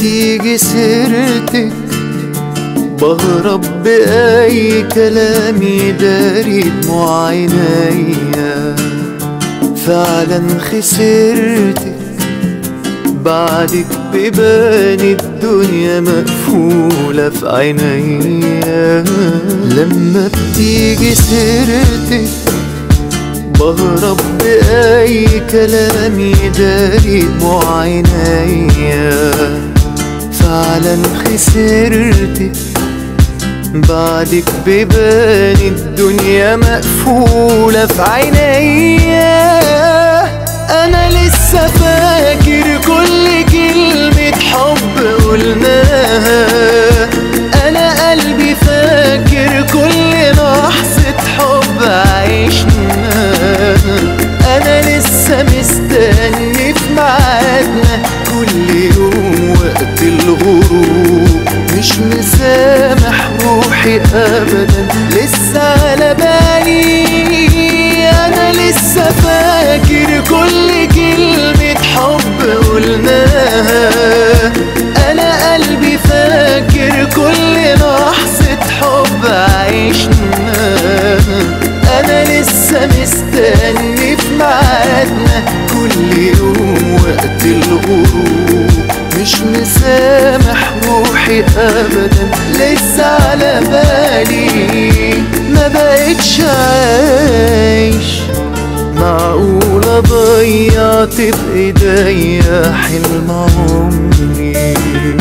بتيجي سيرتك بهرب بأي كلام يداري دموع عينيا فعلا خسرتك بعدك ببان الدنيا مقفولة في عينيا لما بتيجي سيرتك بهرب بأي كلام يداري دموع عينيا فعلا خسرتك بعدك ببان الدنيا مقفولة في عينيا أنا لسه فاكر كل كلمة حب قلناها أنا قلبي فاكر كل لحظة حب عشناها أنا لسه مستني في ميعادنا كل يوم وقت الغروب مش مسامح روحي أبدا لسه على بالي أنا لسه فاكر كل كلمة حب قلناها أنا قلبي فاكر كل لحظة حب عشناها أنا لسه مستني في ميعادنا كل يوم وقت الغروب مش مسامح روحي أبدا لسه على بالي ما بقتش عايش معقولة ضيعت بإيديا حلم عمري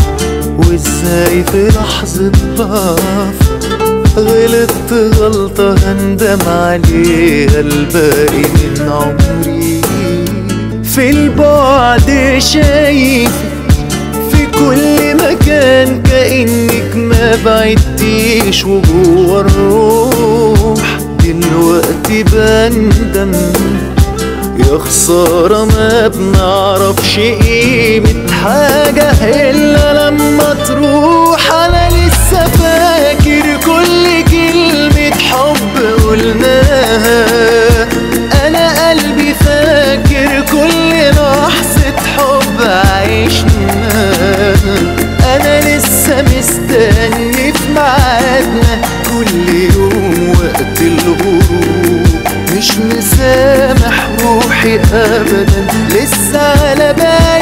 وازاي في لحظة ضعف غلطت غلطة هندم عليها الباقي من عمري في البعد شايف في كل مكان كأنك ما بعدتيش وجوه الروح دلوقتي بندم يا خسارة ما بنعرفش قيمة حاجة إلا لما تروح أنا لسه فاكر كل كلمة حب قلناها أنا قلبي فاكر كل لحظة حب عشناها أنا لسه مستني في ميعادنا كل يوم وقت الغروب مش مسامح روحي أبدا لسه على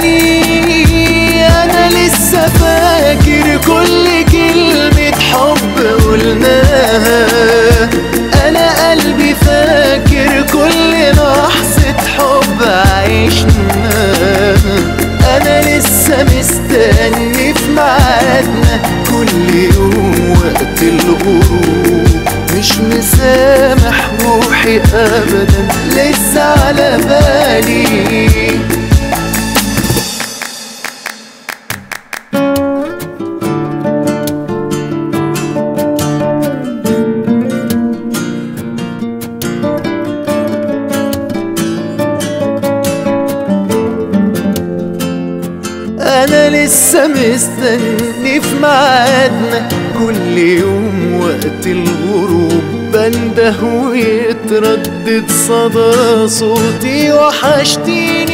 بالي أنا لسه فاكر كل كلمة حب قلناها أنا قلبي فاكر كل لحظة حب عشناها أنا لسه مستني في ميعادنا كل يوم وقت الغروب مش مسامح روحي أبدا لسه على بالي انا لسه مستني في ميعادنا كل يوم وقت الغروب بنده ويتردد صدى صوتي وحشتيني